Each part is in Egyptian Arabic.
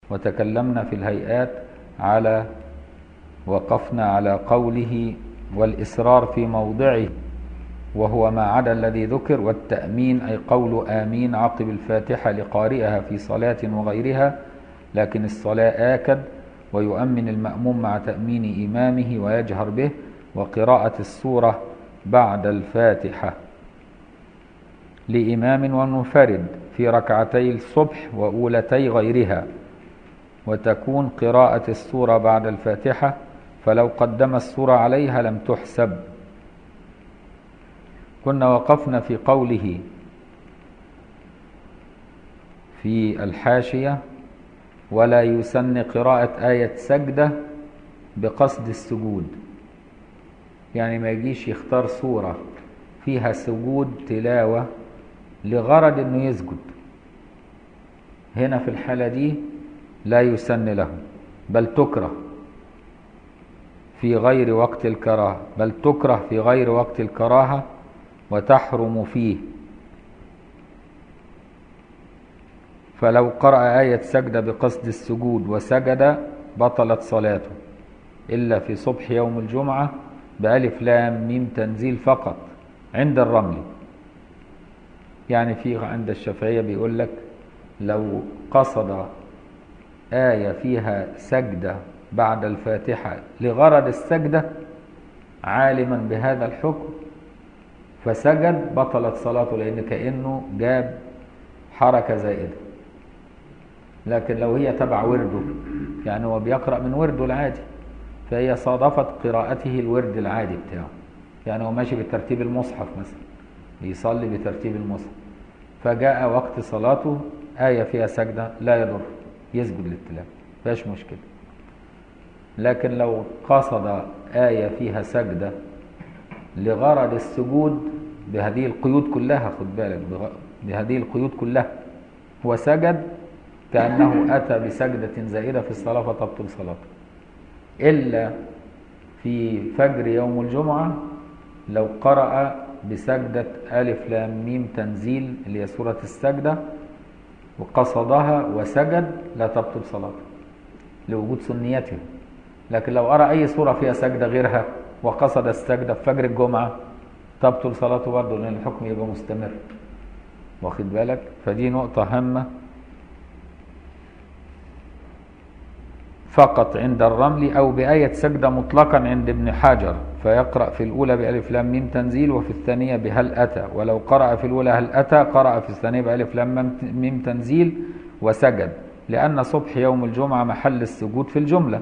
وتكلمنا في الهيئات على وقفنا على قوله والإصرار في موضعه وهو ما عدا الذي ذكر والتأمين أي قول آمين عقب الفاتحة لقارئها في صلاة وغيرها لكن الصلاة آكد ويؤمن المأموم مع تأمين إمامه ويجهر به وقراءة السورة بعد الفاتحة لإمام ومنفرد في ركعتي الصبح وأولتي غيرها وتكون قراءة السورة بعد الفاتحة فلو قدم السورة عليها لم تحسب كنا وقفنا في قوله في الحاشية ولا يسن قراءة آية سجدة بقصد السجود يعني ما يجيش يختار سورة فيها سجود تلاوة لغرض انه يسجد هنا في الحالة دي لا يسن له بل تكره في غير وقت الكراهة بل تكره في غير وقت الكراهة وتحرم فيه فلو قرأ آية سجدة بقصد السجود وسجد بطلت صلاته إلا في صبح يوم الجمعة بألف لام ميم تنزيل فقط عند الرمل يعني في عند الشافعية بيقول لك لو قصد آية فيها سجدة بعد الفاتحة لغرض السجدة عالما بهذا الحكم فسجد بطلت صلاته لأن كأنه جاب حركة زائدة لكن لو هي تبع ورده يعني هو بيقرأ من ورده العادي فهي صادفت قراءته الورد العادي بتاعه يعني هو ماشي بترتيب المصحف مثلا يصلي بترتيب المصحف فجاء وقت صلاته آية فيها سجدة لا يضر يسجد للتلاوة فيهاش مشكلة لكن لو قصد آية فيها سجدة لغرض السجود بهذه القيود كلها خد بالك بهذه القيود كلها وسجد كأنه أتى بسجدة زائدة في الصلاة فتبطل صلاته إلا في فجر يوم الجمعة لو قرأ بسجدة ألف لام ميم تنزيل اللي هي سورة السجدة وقصدها وسجد لا تبطل صلاته لوجود سنيته لكن لو أرى أي سورة فيها سجدة غيرها وقصد السجدة في فجر الجمعة تبطل صلاته برضه لأن الحكم يبقى مستمر واخد بالك فدي نقطة هامة فقط عند الرمل أو بآية سجدة مطلقا عند ابن حجر فيقرأ في الأولى بألف لام ميم تنزيل وفي الثانية بهل أتى ولو قرأ في الأولى هل أتى قرأ في الثانية بألف لام ميم تنزيل وسجد لأن صبح يوم الجمعة محل السجود في الجملة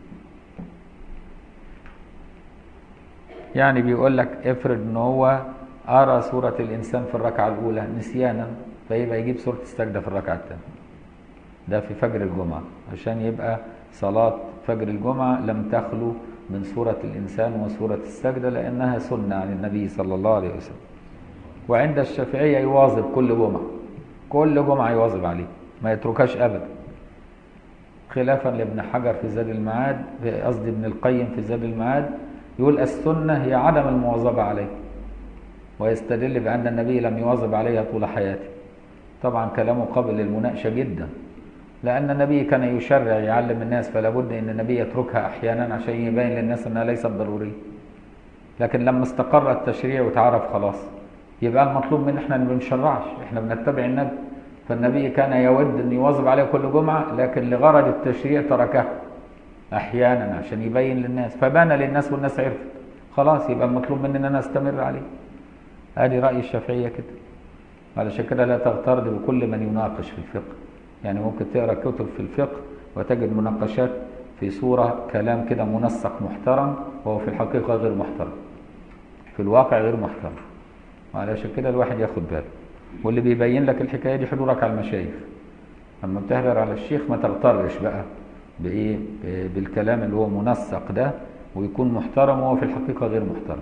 يعني بيقول لك افرض ان هو أرى سورة الإنسان في الركعة الأولى نسيانا فيبقى يجيب سورة السجدة في الركعة الثانية ده في فجر الجمعة عشان يبقى صلاة فجر الجمعة لم تخلو من سورة الإنسان وسورة السجدة لأنها سنة عن النبي صلى الله عليه وسلم وعند الشافعية يواظب كل جمعة كل جمعة يواظب عليه ما يتركهاش أبدا خلافا لابن حجر في زاد المعاد قصدي ابن القيم في زاد المعاد يقول السنة هي عدم المواظبة عليه ويستدل بأن النبي لم يواظب عليها طول حياته طبعا كلامه قابل للمناقشة جدا لأن النبي كان يشرع يعلم الناس فلا بد أن النبي يتركها أحيانا عشان يبين للناس أنها ليست ضرورية لكن لما استقر التشريع وتعرف خلاص يبقى المطلوب منا احنا ما بنشرعش احنا بنتبع النبي فالنبي كان يود أن يواظب عليه كل جمعة لكن لغرض التشريع تركها أحيانا عشان يبين للناس فبان للناس والناس عرفت خلاص يبقى المطلوب مننا نستمر عليه ادي رأي الشافعية كده علشان كده لا تغتر بكل من يناقش في الفقه يعني ممكن تقرا كتب في الفقه وتجد مناقشات في صورة كلام كده منسق محترم وهو في الحقيقة غير محترم في الواقع غير محترم وعلشان كده الواحد ياخد باله واللي بيبين لك الحكاية دي حضورك على المشايخ اما بتحضر على الشيخ ما تغترش بقى بايه بالكلام اللي هو منسق ده ويكون محترم وهو في الحقيقة غير محترم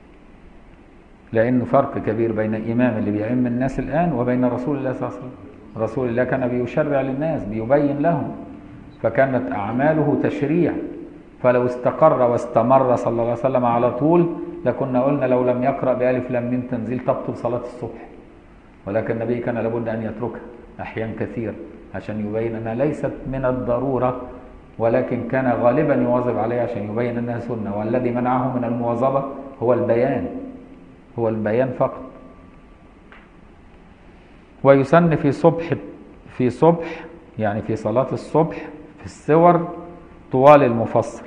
لأنه فرق كبير بين الإمام اللي بيعم الناس الآن وبين رسول الله صلى الله عليه وسلم رسول الله كان بيشرع للناس بيبين لهم فكانت أعماله تشريع فلو استقر واستمر صلى الله عليه وسلم على طول لكنا قلنا لو لم يقرأ بألف لام ميم تنزيل تبطل صلاة الصبح ولكن النبي كان لابد أن يتركها أحيان كثير عشان يبين أنها ليست من الضرورة ولكن كان غالبا يواظب عليها عشان يبين أنها سنة والذي منعه من المواظبة هو البيان هو البيان فقط ويسن في صبح في صبح يعني في صلاة الصبح في السور طوال المفصل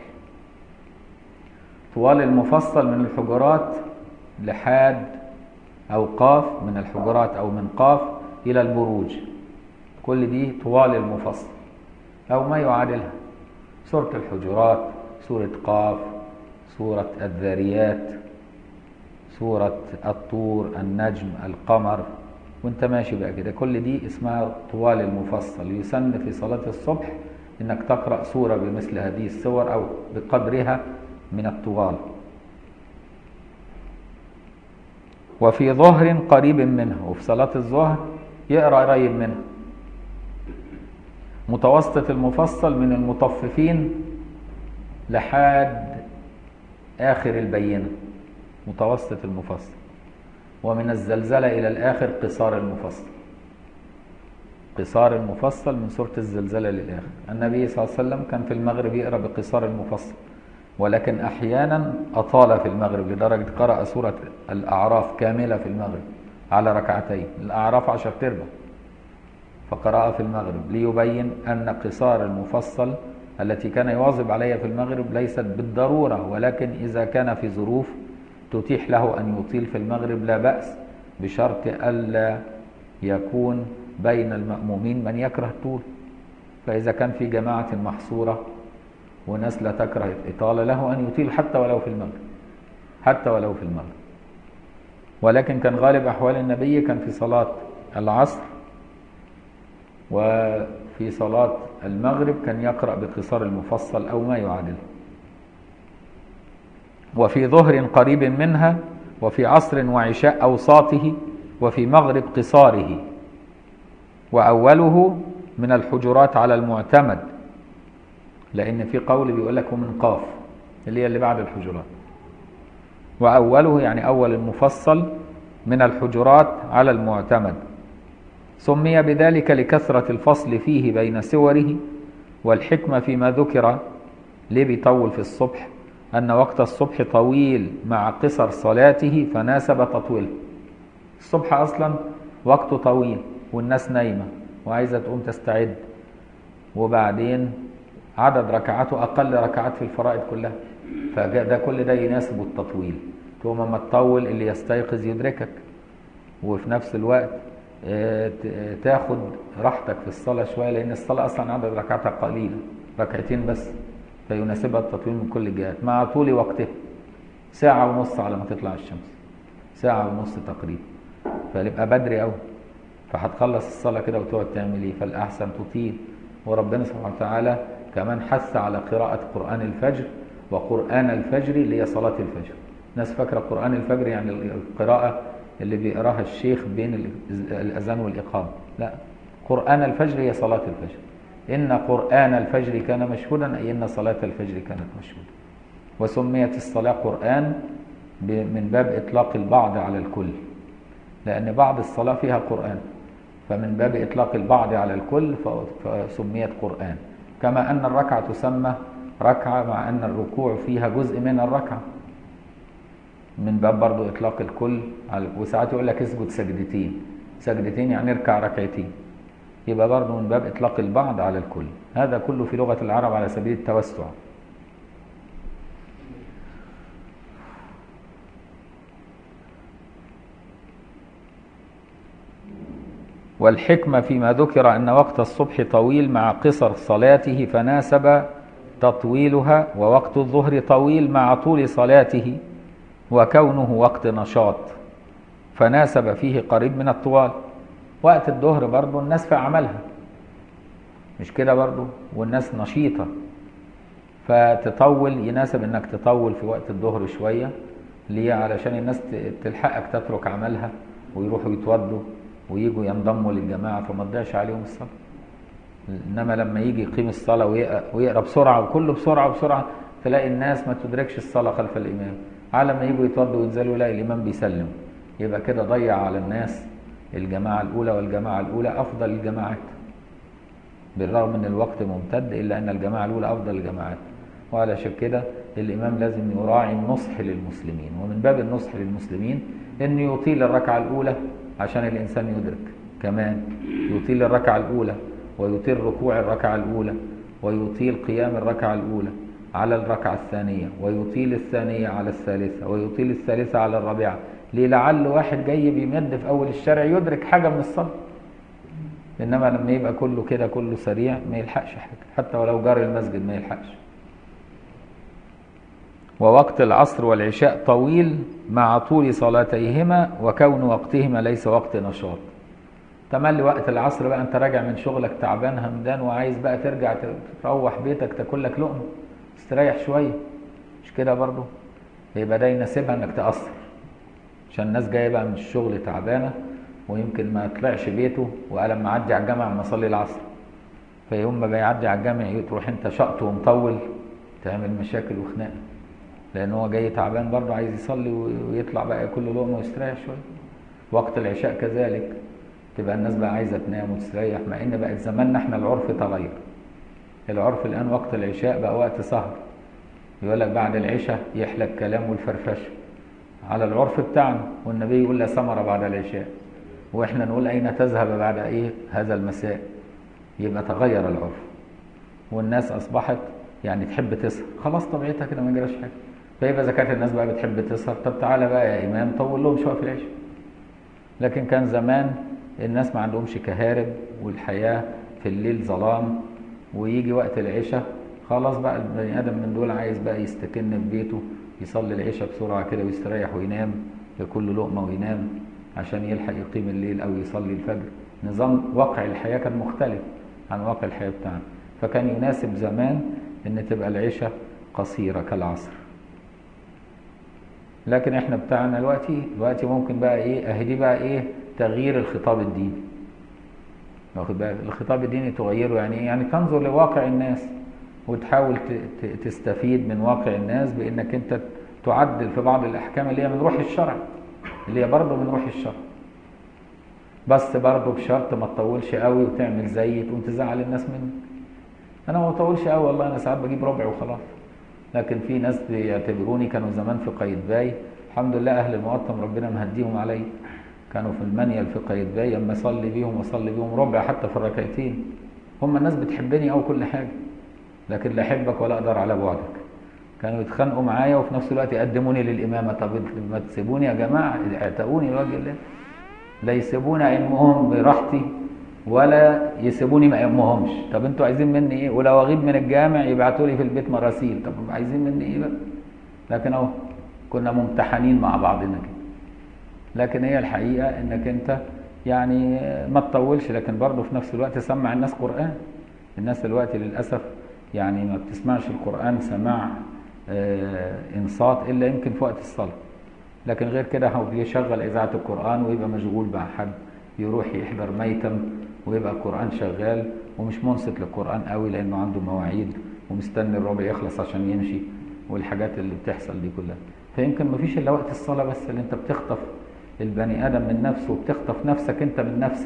طوال المفصل من الحجرات لحاد أو قاف من الحجرات أو من قاف إلى البروج كل دي طوال المفصل أو ما يعادلها سورة الحجرات سورة قاف سورة الذاريات سورة الطور النجم القمر وانت ماشي بقى كده كل دي اسمها طوال المفصل يسن في صلاة الصبح انك تقرأ سورة بمثل هذه السور او بقدرها من الطوال وفي ظهر قريب منها وفي صلاة الظهر يقرأ قريب منها متوسط المفصل من المطففين لحد آخر البينة متوسط المفصل ومن الزلزلة إلى الآخر قصار المفصل قصار المفصل من سورة الزلزلة للآخر النبي صلى الله عليه وسلم كان في المغرب يقرأ بقصار المفصل ولكن أحيانا أطال في المغرب لدرجة قرأ سورة الأعراف كاملة في المغرب على ركعتين الأعراف عشر تربع فقرأ في المغرب ليبين أن قصار المفصل التي كان يواظب عليها في المغرب ليست بالضرورة ولكن إذا كان في ظروف تتيح له أن يطيل في المغرب لا بأس بشرط ألا يكون بين المأمومين من يكره الطول فإذا كان في جماعة محصورة وناس لا تكره الإطالة له أن يطيل حتى ولو في المغرب حتى ولو في المغرب ولكن كان غالب أحوال النبي كان في صلاة العصر وفي صلاة المغرب كان يقرأ بقصار المفصل أو ما يعادله وفي ظهر قريب منها وفي عصر وعشاء أوساطه وفي مغرب قصاره وأوله من الحجرات على المعتمد لأن في قول بيقول لك ومن قاف اللي هي اللي بعد الحجرات وأوله يعني أول المفصل من الحجرات على المعتمد سمي بذلك لكثرة الفصل فيه بين سوره والحكمة فيما ذكر ليه بيطول في الصبح أن وقت الصبح طويل مع قصر صلاته فناسب تطويله الصبح أصلا وقته طويل والناس نايمة وعايزة تقوم تستعد وبعدين عدد ركعاته أقل ركعات في الفرائض كلها فده كل ده يناسب التطويل تقوم اما تطول اللي يستيقظ يدركك وفي نفس الوقت تاخد راحتك في الصلاة شوية لأن الصلاة أصلا عدد ركعاتها قليلة ركعتين بس فيناسبها التطويل من كل الجهات مع طول وقته ساعة ونص على ما تطلع الشمس ساعة ونص تقريبا فيبقى بدري قوي فهتخلص الصلاة كده وتقعد تعمل ايه فالأحسن تطيل وربنا سبحانه وتعالى كمان حث على قراءة قرآن الفجر وقرآن الفجر اللي هي صلاة الفجر ناس فاكرة قرآن الفجر يعني القراءة اللي بيقراها الشيخ بين الأذان والإقامة لا قرآن الفجر هي صلاة الفجر إن قرآن الفجر كان مشهودا أي إن صلاة الفجر كانت مشهودة وسميت الصلاة قرآن من باب إطلاق البعض على الكل لأن بعض الصلاة فيها قرآن فمن باب إطلاق البعض على الكل فسميت قرآن كما أن الركعة تسمى ركعة مع أن الركوع فيها جزء من الركعة من باب برضو إطلاق الكل وساعات يقول لك اسجد سجدتين سجدتين يعني اركع ركعتين يبقى برضو من باب إطلاق البعض على الكل هذا كله في لغة العرب على سبيل التوسع والحكمة فيما ذكر أن وقت الصبح طويل مع قصر صلاته فناسب تطويلها ووقت الظهر طويل مع طول صلاته وكونه وقت نشاط فناسب فيه قريب من الطوال وقت الظهر برضه الناس في عملها مش كده برضه والناس نشيطة فتطول يناسب انك تطول في وقت الظهر شوية ليه علشان الناس تلحقك تترك عملها ويروحوا يتوضوا ويجوا ينضموا للجماعة فما تضيعش عليهم الصلاة انما لما يجي يقيم الصلاة ويقرأ بسرعة وكله بسرعة بسرعة تلاقي الناس ما تدركش الصلاة خلف الإمام على ما يجوا يتوضوا وينزلوا يلاقي الإمام بيسلم يبقى كده ضيع على الناس الجماعة الأولى والجماعة الأولى أفضل الجماعات بالرغم أن الوقت ممتد إلا أن الجماعة الأولى أفضل الجماعات وعلى شك كده الإمام لازم يراعي النصح للمسلمين ومن باب النصح للمسلمين أن يطيل الركعة الأولى عشان الإنسان يدرك كمان يطيل الركعة الأولى ويطيل ركوع الركعة الأولى ويطيل قيام الركعة الأولى على الركعة الثانية ويطيل الثانية على الثالثة ويطيل الثالثة على الرابعة ليه لعل واحد جاي بيمد في أول الشارع يدرك حاجة من الصلاة إنما لما يبقى كله كده كله سريع ما يلحقش حاجة حتى ولو جار المسجد ما يلحقش ووقت العصر والعشاء طويل مع طول صلاتيهما وكون وقتهما ليس وقت نشاط تملي وقت العصر بقى انت راجع من شغلك تعبان همدان وعايز بقى ترجع تروح بيتك تاكل لك لقمه تستريح شويه مش كده برضه يبقى ده يناسبها انك تأثر عشان الناس جايه بقى من الشغل تعبانه ويمكن ما طلعش بيته وقال لما اعدي على الجامع ما اصلي العصر فيوم ما بيعدي على الجامع تروح انت شقط ومطول تعمل مشاكل وخناقه لان هو جاي تعبان برضه عايز يصلي ويطلع بقى ياكل له لقمه ويستريح شويه وقت العشاء كذلك تبقى الناس بقى عايزه تنام وتستريح مع ان بقت زماننا احنا العرف تغير العرف الان وقت العشاء بقى وقت سهر يقول لك بعد العشاء يحلى الكلام والفرفشه على العرف بتاعنا والنبي يقول لا ثمره بعد العشاء واحنا نقول اين تذهب بعد ايه هذا المساء يبقى تغير العرف والناس اصبحت يعني تحب تسهر خلاص طبيعتها كده ما يجراش حاجه فيبقى اذا كانت الناس بقى بتحب تسهر طب تعالى بقى يا امام طول لهم شويه في العشاء لكن كان زمان الناس ما عندهمش كهارب والحياه في الليل ظلام ويجي وقت العشاء خلاص بقى البني ادم من دول عايز بقى يستكن في بيته يصلي العشاء بسرعه كده ويستريح وينام ياكل له لقمه وينام عشان يلحق يقيم الليل او يصلي الفجر نظام واقع الحياه كان مختلف عن واقع الحياه بتاعنا فكان يناسب زمان ان تبقى العشاء قصيره كالعصر لكن احنا بتاعنا دلوقتي دلوقتي ممكن بقى ايه اهي دي بقى ايه تغيير الخطاب الديني واخد بالك الخطاب الديني تغيره يعني ايه يعني تنظر لواقع الناس وتحاول تستفيد من واقع الناس بانك انت تعدل في بعض الاحكام اللي هي من روح الشرع اللي هي برضه من روح الشرع بس برضه بشرط ما تطولش قوي وتعمل زي تقوم تزعل الناس منك انا ما بطولش قوي والله انا ساعات بجيب ربع وخلاص لكن في ناس بيعتبروني كانوا زمان في قايتباي الحمد لله اهل المقطم ربنا مهديهم علي كانوا في المنيل في قايتباي اما اصلي بيهم واصلي بيهم ربع حتى في الركعتين هم الناس بتحبني او كل حاجه لكن لا احبك ولا اقدر على بعدك كانوا يتخانقوا معايا وفي نفس الوقت يقدموني للامامه طب ما تسيبوني يا جماعه اعتقوني لوجه الله لا يسيبوني ائمهم براحتي ولا يسيبوني ما ائمهمش طب انتوا عايزين مني ايه ولو اغيب من الجامع يبعتوا لي في البيت مراسيل طب عايزين مني ايه بقى لكن اهو كنا ممتحنين مع بعضنا كده لكن هي الحقيقه انك انت يعني ما تطولش لكن برضه في نفس الوقت سمع الناس قران الناس دلوقتي للاسف يعني ما بتسمعش القران سماع آه انصات الا يمكن في وقت الصلاه لكن غير كده هو بيشغل اذاعه القران ويبقى مشغول مع حد يروح يحضر ميتم ويبقى القران شغال ومش منصت للقران قوي لانه عنده مواعيد ومستني الربع يخلص عشان يمشي والحاجات اللي بتحصل دي كلها فيمكن ما فيش الا وقت الصلاه بس اللي انت بتخطف البني ادم من نفسه وبتخطف نفسك انت من نفسك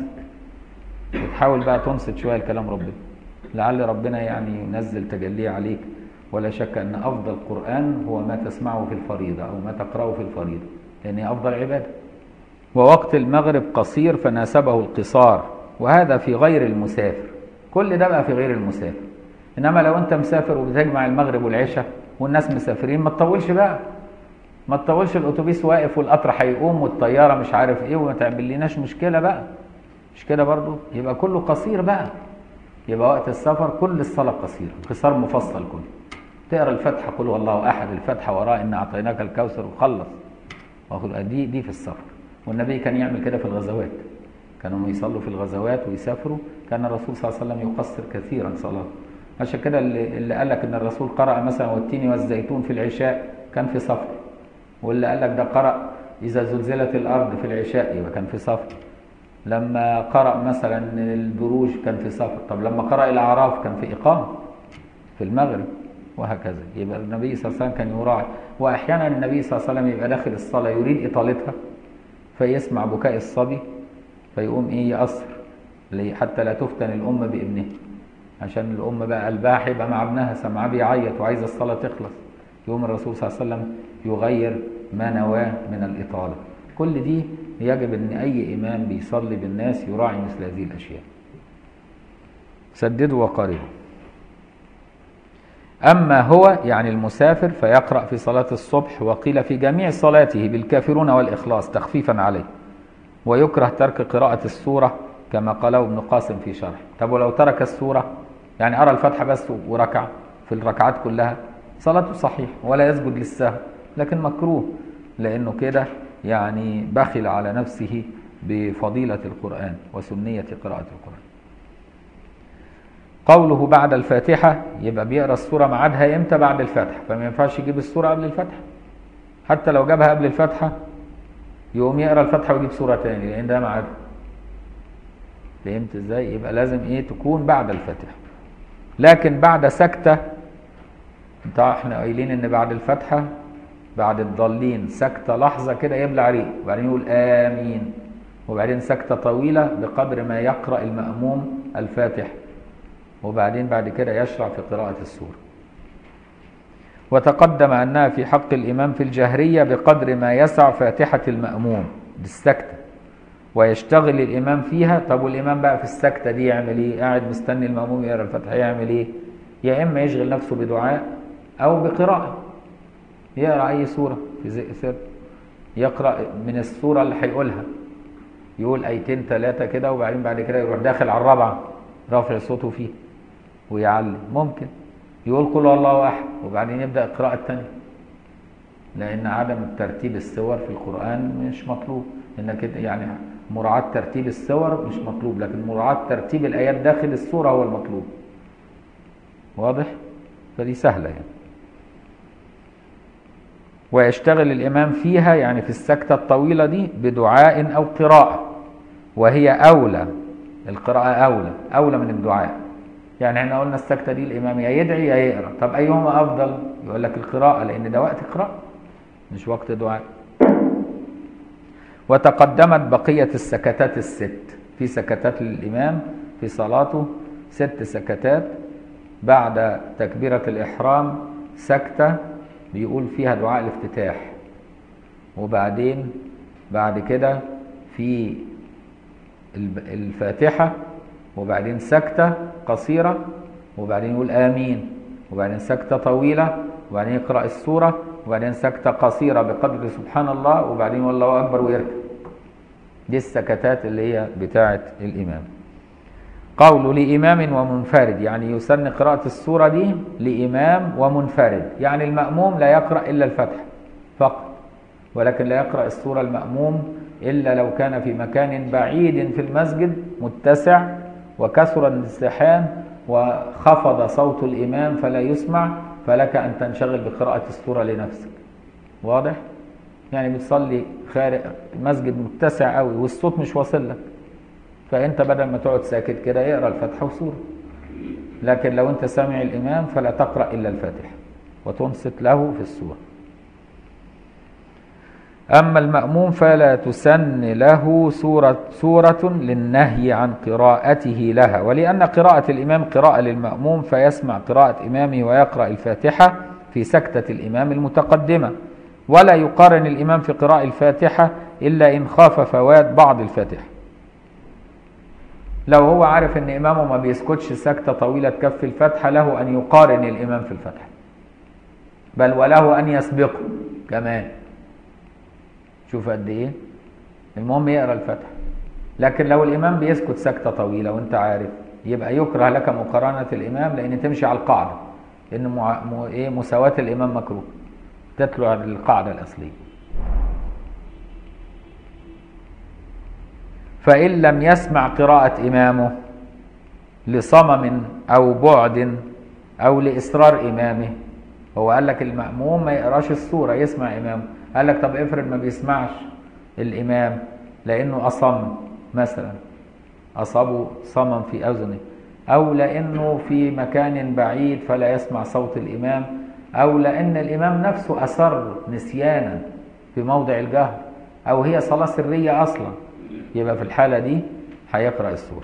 وتحاول بقى تنصت شويه لكلام ربنا لعل ربنا يعني ينزل تجليه عليك ولا شك ان افضل قران هو ما تسمعه في الفريضه او ما تقراه في الفريضه لان هي افضل عباده ووقت المغرب قصير فناسبه القصار وهذا في غير المسافر كل ده بقى في غير المسافر انما لو انت مسافر وبتجمع المغرب والعشاء والناس مسافرين ما تطولش بقى ما تطولش الاتوبيس واقف والقطر هيقوم والطياره مش عارف ايه وما تعمليناش مشكله بقى مش كده برضو يبقى كله قصير بقى يبقى وقت السفر كل الصلاه قصيره قصار مفصل كله تقرا الفاتحه قل والله احد الفاتحه وراء ان اعطيناك الكوثر وخلص واخد دي دي في السفر والنبي كان يعمل كده في الغزوات كانوا يصلوا في الغزوات ويسافروا كان الرسول صلى الله عليه وسلم يقصر كثيرا صلاته عشان كده اللي, اللي قال لك ان الرسول قرأ مثلا والتين والزيتون في العشاء كان في سفر واللي قال لك ده قرأ إذا زلزلت الأرض في العشاء يبقى كان في سفر لما قرأ مثلا البروج كان في سفر طب لما قرأ الأعراف كان في إقامة في المغرب وهكذا يبقى النبي صلى الله عليه وسلم كان يراعي وأحيانا النبي صلى الله عليه وسلم يبقى داخل الصلاة يريد إطالتها فيسمع بكاء الصبي فيقوم ايه يأثر ليه؟ حتى لا تفتن الام بابنها عشان الام بقى قلبها هيبقى مع ابنها سمعاه بيعيط وعايزه الصلاه تخلص يقوم الرسول صلى الله عليه وسلم يغير ما نواه من الاطاله كل دي يجب ان اي امام بيصلي بالناس يراعي مثل هذه الاشياء سددوا وقاربوا أما هو يعني المسافر فيقرأ في صلاة الصبح وقيل في جميع صلاته بالكافرون والإخلاص تخفيفا عليه ويكره ترك قراءة السورة كما قاله ابن قاسم في شرح طب ولو ترك السورة يعني أرى الفتحة بس وركع في الركعات كلها صلاته صحيح ولا يسجد للسهو لكن مكروه لأنه كده يعني بخل على نفسه بفضيلة القرآن وسنية قراءة القرآن قوله بعد الفاتحة يبقى بيقرا السورة ميعادها امتى بعد الفاتحة فما ينفعش يجيب السورة قبل الفاتحة حتى لو جابها قبل الفاتحة يقوم يقرا الفاتحة ويجيب سورة تاني لأن ده ميعادها فهمت ازاي؟ يبقى لازم ايه تكون بعد الفاتحة لكن بعد سكتة انت احنا قايلين ان بعد الفاتحة بعد الضالين سكتة لحظة كده يبلع ريق وبعدين يقول آمين وبعدين سكتة طويلة بقدر ما يقرأ المأموم الفاتحة وبعدين بعد كده يشرع في قراءة السورة وتقدم أنها في حق الإمام في الجهرية بقدر ما يسع فاتحة المأموم بالسكتة ويشتغل الإمام فيها طب والإمام بقى في السكتة دي يعمل إيه قاعد مستني المأموم يقرأ الفاتحة يعمل إيه يا إما يشغل نفسه بدعاء أو بقراءة يقرأ أي سورة في زي سر يقرأ من السورة اللي هيقولها يقول آيتين ثلاثة كده وبعدين بعد كده يروح داخل على الرابعة رافع صوته فيه ويعلم ممكن يقول قل الله احد وبعدين يبدا القراءه الثانيه لان عدم ترتيب السور في القران مش مطلوب انك يعني مراعاه ترتيب السور مش مطلوب لكن مراعاه ترتيب الايات داخل السوره هو المطلوب واضح فدي سهله يعني ويشتغل الامام فيها يعني في السكته الطويله دي بدعاء او قراءه وهي اولى القراءه اولى اولى من الدعاء يعني احنا قلنا السكته دي الامام يا يدعي يا يقرا طب ايهما افضل يقول لك القراءه لان ده وقت قراءه مش وقت دعاء وتقدمت بقيه السكتات الست في سكتات للامام في صلاته ست سكتات بعد تكبيره الاحرام سكته بيقول فيها دعاء الافتتاح وبعدين بعد كده في الفاتحه وبعدين سكتة قصيرة وبعدين يقول آمين وبعدين سكتة طويلة وبعدين يقرأ السورة وبعدين سكتة قصيرة بقدر سبحان الله وبعدين والله أكبر ويركب دي السكتات اللي هي بتاعة الإمام قول لإمام ومنفرد يعني يسن قراءة السورة دي لإمام ومنفرد يعني المأموم لا يقرأ إلا الفتح فقط ولكن لا يقرأ السورة المأموم إلا لو كان في مكان بعيد في المسجد متسع وكثر الازدحام وخفض صوت الإمام فلا يسمع فلك أن تنشغل بقراءة السورة لنفسك واضح؟ يعني بتصلي خارج مسجد متسع قوي والصوت مش واصل لك فأنت بدل ما تقعد ساكت كده اقرا الفاتحة وسورة لكن لو أنت سامع الإمام فلا تقرأ إلا الفاتحة وتنصت له في السورة أما المأموم فلا تسن له سورة, سورة للنهي عن قراءته لها ولأن قراءة الإمام قراءة للمأموم فيسمع قراءة إمامه ويقرأ الفاتحة في سكتة الإمام المتقدمة ولا يقارن الإمام في قراءة الفاتحة إلا إن خاف فوات بعض الفاتحة لو هو عارف أن إمامه ما بيسكتش سكتة طويلة تكفي الفاتحة له أن يقارن الإمام في الفاتحة بل وله أن يسبقه كمان شوف قد ايه المهم يقرا الفاتحه لكن لو الامام بيسكت سكته طويله وانت عارف يبقى يكره لك مقارنه الامام لان تمشي على القاعده ان مع... م... ايه مساواه الامام مكروه تتلو على القاعده الاصليه فان لم يسمع قراءه امامه لصمم او بعد او لاصرار امامه هو قال لك الماموم ما يقراش السوره يسمع امامه قال لك طب افرض ما بيسمعش الامام لانه اصم مثلا اصابه صمم في اذنه او لانه في مكان بعيد فلا يسمع صوت الامام او لان الامام نفسه اصر نسيانا في موضع الجهر او هي صلاه سريه اصلا يبقى في الحالة دي هيقرأ السورة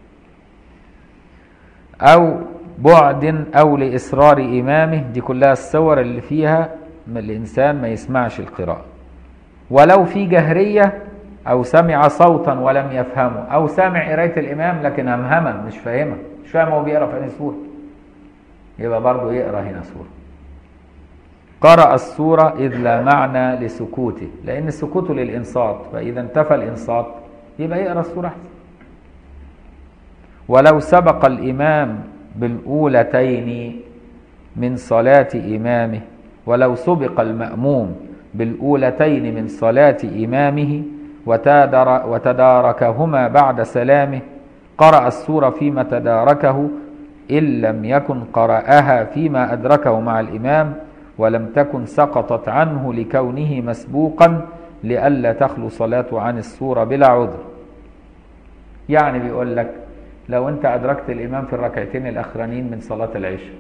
أو بعد أو لإصرار إمامه دي كلها الصور اللي فيها من الإنسان ما يسمعش القراءة ولو في جهرية أو سمع صوتا ولم يفهمه أو سامع قراية الإمام لكن همهما مش فاهمها مش فاهم هو بيقرأ في أي سورة يبقى برضه يقرأ هنا سورة قرأ السورة إذ لا معنى لسكوته لأن السكوت للإنصات فإذا انتفى الإنصات يبقى يقرأ السورة أحسن ولو سبق الإمام بالأولتين من صلاة إمامه ولو سبق المأموم بالأولتين من صلاة إمامه وتدار وتداركهما بعد سلامه قرأ السورة فيما تداركه إن لم يكن قرأها فيما أدركه مع الإمام ولم تكن سقطت عنه لكونه مسبوقا لئلا تخلو صلاته عن السورة بلا عذر يعني بيقول لك لو انت أدركت الإمام في الركعتين الأخرانيين من صلاة العشاء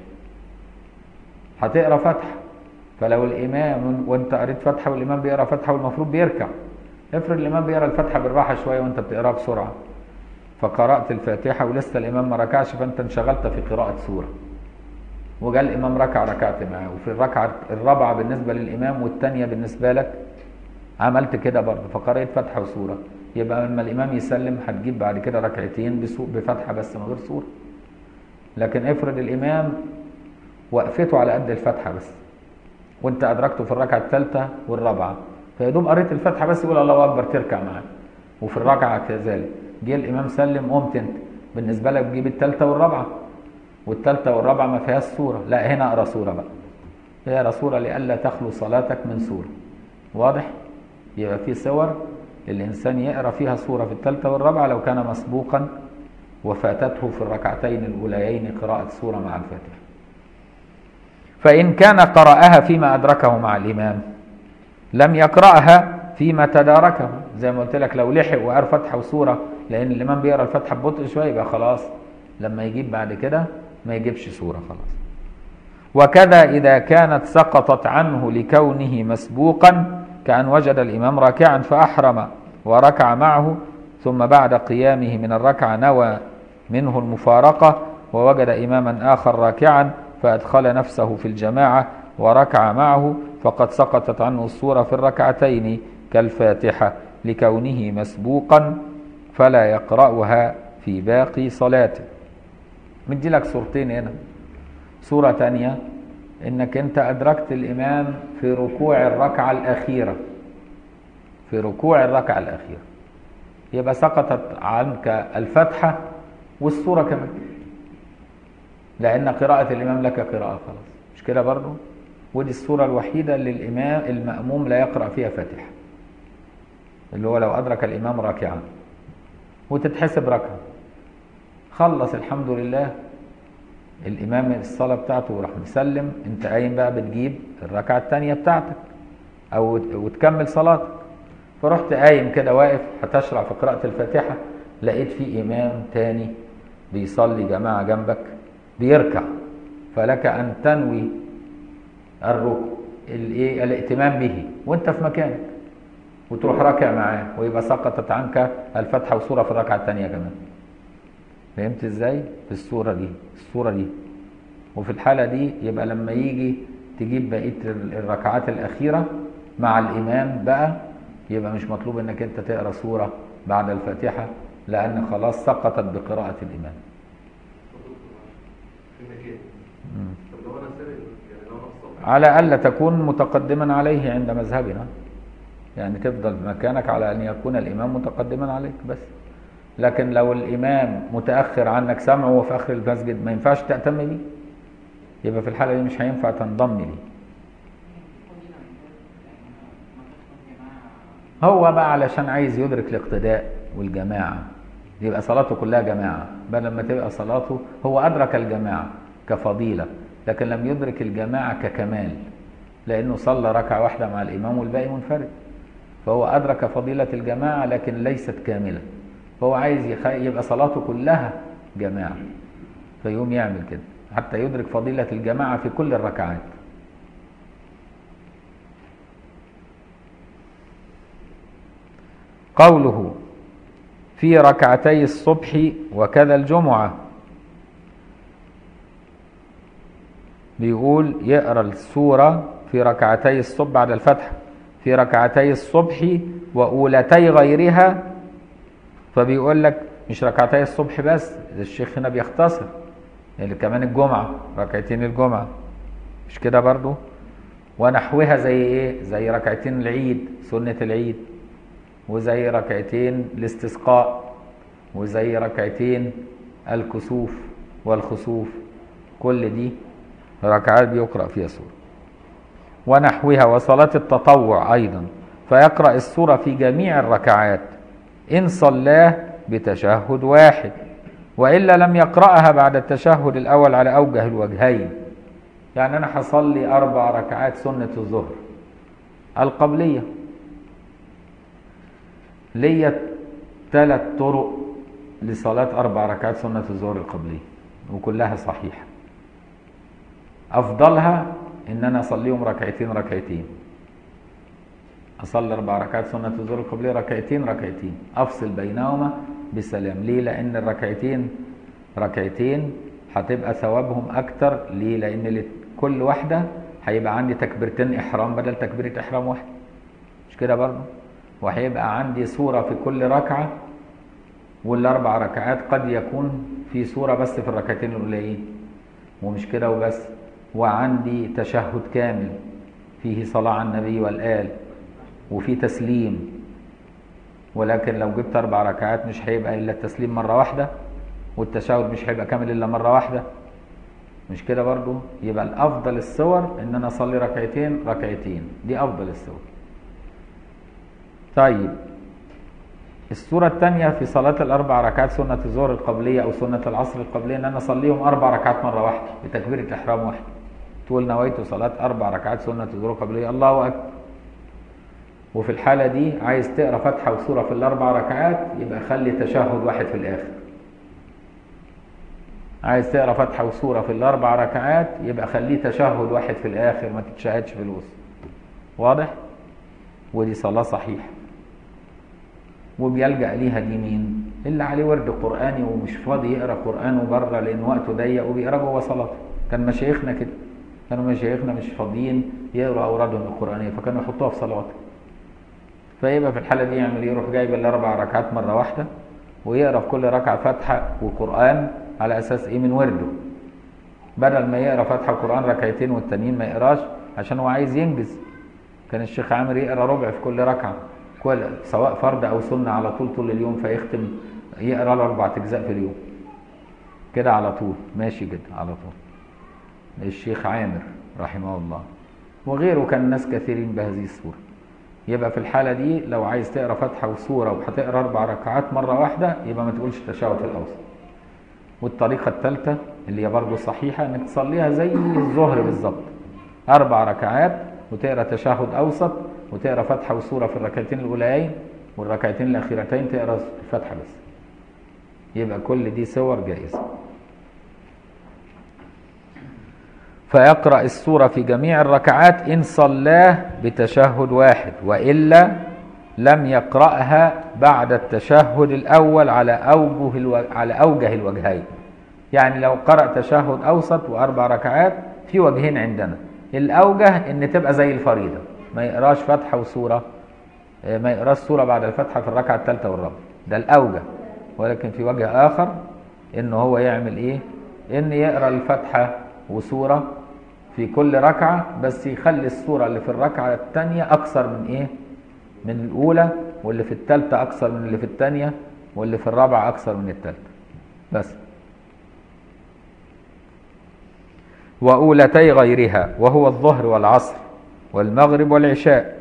هتقرأ فتحة فلو الإمام وانت قريت فتحة والإمام بيقرأ فتحة والمفروض بيركع افرض الإمام بيقرأ الفتحة بالراحة شوية وانت بتقراها بسرعة فقرأت الفاتحة ولسه الإمام ما ركعش فانت انشغلت في قراءة سورة وجاء الإمام ركع ركعت معاه وفي الركعة الرابعة بالنسبة للإمام والثانية بالنسبة لك عملت كده برضه فقرأت فتحة وسورة يبقى لما الإمام يسلم هتجيب بعد كده ركعتين بفتحة بس من غير سورة لكن افرض الإمام وقفته على قد الفتحة بس وانت أدركته في الركعة الثالثة والرابعة فيدوب قريت الفتحة بس يقول الله أكبر تركع معاه وفي الركعة كذلك جه الإمام سلم قمت انت بالنسبة لك تجيب الثالثة والرابعة والثالثة والرابعة ما فيهاش سورة لا هنا اقرا سورة بقى اقرا سورة لئلا تخلو صلاتك من سورة واضح يبقى في صور الإنسان يقرأ فيها سورة في الثالثة والرابعة لو كان مسبوقا وفاتته في الركعتين الأوليين قراءة سورة مع الفاتحة فإن كان قرأها فيما أدركه مع الإمام لم يقرأها فيما تداركه زي ما قلت لك لو لحق وقرأ فتحة وسورة لأن الإمام بيقرأ الفتحة ببطء شوية يبقى خلاص لما يجيب بعد كده ما يجيبش سورة خلاص وكذا إذا كانت سقطت عنه لكونه مسبوقا كأن وجد الإمام راكعا فأحرم وركع معه ثم بعد قيامه من الركعة نوى منه المفارقة ووجد إماما آخر راكعا فأدخل نفسه في الجماعة وركع معه فقد سقطت عنه الصورة في الركعتين كالفاتحة لكونه مسبوقا فلا يقرأها في باقي صلاته مدي لك صورتين هنا صورة تانية انك انت ادركت الامام في ركوع الركعة الاخيرة في ركوع الركعة الاخيرة يبقى سقطت عنك الفتحة والسورة كمان لان قراءة الامام لك قراءة خلاص مش كده برضو ودي السورة الوحيدة اللي الامام المأموم لا يقرأ فيها فاتحة اللي هو لو ادرك الامام راكعا وتتحسب ركعة خلص الحمد لله الامام الصلاه بتاعته وراح مسلم انت قايم بقى بتجيب الركعه الثانيه بتاعتك او وتكمل صلاتك فرحت قايم كده واقف هتشرع في قراءه الفاتحه لقيت في امام تاني بيصلي جماعه جنبك بيركع فلك ان تنوي الركوع الايه الائتمام به وانت في مكانك وتروح راكع معاه ويبقى سقطت عنك الفتحه وسوره في الركعه الثانيه كمان فهمت ازاي في الصوره دي الصوره دي وفي الحاله دي يبقى لما يجي تجيب بقيه الركعات الاخيره مع الامام بقى يبقى مش مطلوب انك انت تقرا سوره بعد الفاتحه لان خلاص سقطت بقراءه الامام على الا تكون متقدما عليه عند مذهبنا يعني تفضل مكانك على ان يكون الامام متقدما عليك بس لكن لو الامام متاخر عنك سمعه وهو في اخر المسجد ما ينفعش تهتم بيه يبقى في الحاله دي مش هينفع تنضم ليه هو بقى علشان عايز يدرك الاقتداء والجماعه يبقى صلاته كلها جماعه بدل ما تبقى صلاته هو ادرك الجماعه كفضيله لكن لم يدرك الجماعه ككمال لانه صلى ركعه واحده مع الامام والباقي منفرد فهو ادرك فضيله الجماعه لكن ليست كامله فهو عايز يخ... يبقى صلاته كلها جماعة فيقوم يعمل كده حتى يدرك فضيلة الجماعة في كل الركعات قوله في ركعتي الصبح وكذا الجمعة بيقول يقرأ السورة في ركعتي الصبح بعد الفتح في ركعتي الصبح وأولتي غيرها فبيقول لك مش ركعتي الصبح بس الشيخ هنا بيختصر يعني كمان الجمعة ركعتين الجمعة مش كده برضو ونحوها زي ايه زي ركعتين العيد سنة العيد وزي ركعتين الاستسقاء وزي ركعتين الكسوف والخسوف كل دي ركعات بيقرأ فيها سورة ونحوها وصلاة التطوع أيضا فيقرأ السورة في جميع الركعات إن صلاه بتشهد واحد وإلا لم يقرأها بعد التشهد الأول على أوجه الوجهين يعني أنا هصلي أربع ركعات سنة الظهر القبلية ليا ثلاث طرق لصلاة أربع ركعات سنة الظهر القبلية وكلها صحيحة أفضلها إن أنا أصليهم ركعتين ركعتين أصلي أربع ركعات سنة الظهر القبلية ركعتين ركعتين أفصل بينهما بسلام ليه؟ لأن الركعتين ركعتين هتبقى ثوابهم أكتر ليه؟ لأن كل واحدة هيبقى عندي تكبيرتين إحرام بدل تكبيرة إحرام واحدة مش كده برضه؟ وهيبقى عندي سورة في كل ركعة والأربع ركعات قد يكون في سورة بس في الركعتين الأولين ومش كده وبس وعندي تشهد كامل فيه صلاة على النبي والآل وفي تسليم ولكن لو جبت أربع ركعات مش هيبقى إلا التسليم مرة واحدة والتشهد مش هيبقى كامل إلا مرة واحدة مش كده برضو يبقى الأفضل الصور إن أنا أصلي ركعتين ركعتين دي أفضل الصور طيب السورة الثانية في صلاة الأربع ركعات سنة الظهر القبلية أو سنة العصر القبلية إن أنا أصليهم أربع ركعات مرة واحدة بتكبيرة إحرام واحدة تقول نويت صلاة أربع ركعات سنة الظهر القبلية الله أكبر وفي الحالة دي عايز تقرا فاتحة وسورة في الأربع ركعات يبقى خلي تشهد واحد في الآخر. عايز تقرا فاتحة وسورة في الأربع ركعات يبقى خليه تشهد واحد في الآخر ما تتشهدش في الوسط. واضح؟ ودي صلاة صحيحة. وبيلجأ ليها دي مين؟ اللي عليه ورد قرآني ومش فاضي يقرا قرآن بره لأن وقته ضيق وبيقرا جوه صلاته. كان مشايخنا كده. كانوا مشايخنا مش فاضيين يقروا أورادهم القرآنية فكانوا يحطوها في صلواتهم. فيبقى في الحالة دي يعمل يروح جايب الأربع ركعات مرة واحدة ويقرا في كل ركعة فاتحة وقرآن على أساس إيه من ورده بدل ما يقرا فاتحة وقرآن ركعتين والتانيين ما يقراش عشان هو عايز ينجز كان الشيخ عامر يقرا ربع في كل ركعة كل سواء فرض أو سنة على طول طول اليوم فيختم يقرا له أربع أجزاء في اليوم كده على طول ماشي كده على طول الشيخ عامر رحمه الله وغيره كان ناس كثيرين بهذه الصورة يبقى في الحالة دي لو عايز تقرا فاتحة وسورة وهتقرا أربع ركعات مرة واحدة يبقى ما تقولش تشهد في الأوسط. والطريقة الثالثة اللي هي برضه صحيحة إنك تصليها زي الظهر بالظبط. أربع ركعات وتقرا تشهد أوسط وتقرا فاتحة وسورة في الركعتين الأوليين والركعتين الأخيرتين تقرا الفاتحة بس. يبقى كل دي صور جائزة. فيقرأ السورة في جميع الركعات إن صلاه بتشهد واحد وإلا لم يقرأها بعد التشهد الأول على أوجه الو... على أوجه الوجهين. يعني لو قرأ تشهد أوسط وأربع ركعات في وجهين عندنا. الأوجه إن تبقى زي الفريضة، ما يقراش فاتحة وسورة ما يقراش سورة بعد الفاتحة في الركعة الثالثة والرابعة، ده الأوجه. ولكن في وجه آخر إن هو يعمل إيه؟ إن يقرأ الفاتحة وسورة في كل ركعة بس يخلي السورة اللي في الركعة الثانية أكثر من إيه؟ من الأولى واللي في الثالثة أكثر من اللي في الثانية واللي في الرابعة أكثر من الثالثة بس وأولتي غيرها وهو الظهر والعصر والمغرب والعشاء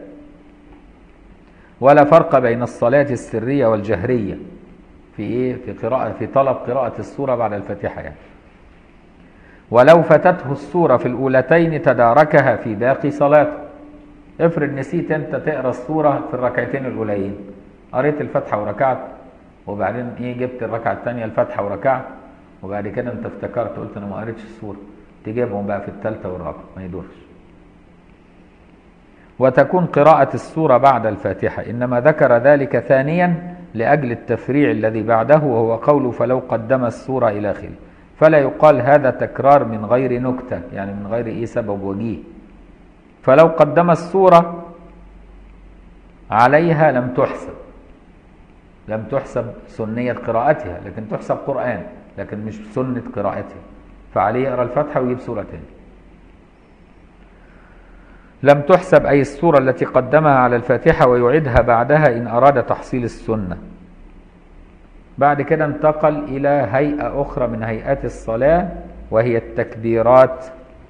ولا فرق بين الصلاة السرية والجهرية في إيه؟ في قراءة في طلب قراءة السورة بعد الفاتحة يعني ولو فاتته السورة في الأولتين تداركها في باقي صلاته افرض نسيت انت تقرا السورة في الركعتين الأولين قريت الفاتحة وركعت وبعدين ايه جبت الركعة الثانية الفاتحة وركعت وبعد كده انت افتكرت قلت انا ما قريتش السورة تجيبهم بقى في الثالثة والرابعة ما يدورش وتكون قراءة السورة بعد الفاتحة إنما ذكر ذلك ثانيا لأجل التفريع الذي بعده وهو قوله فلو قدم السورة إلى آخره فلا يقال هذا تكرار من غير نكتة يعني من غير إيه سبب وجيه فلو قدم السورة عليها لم تحسب لم تحسب سنية قراءتها لكن تحسب قرآن لكن مش سنة قراءتها فعليه يقرأ الفاتحة ويجيب سورة تاني لم تحسب أي السورة التي قدمها على الفاتحة ويعيدها بعدها إن أراد تحصيل السنة بعد كده انتقل إلى هيئة أخرى من هيئات الصلاة وهي التكبيرات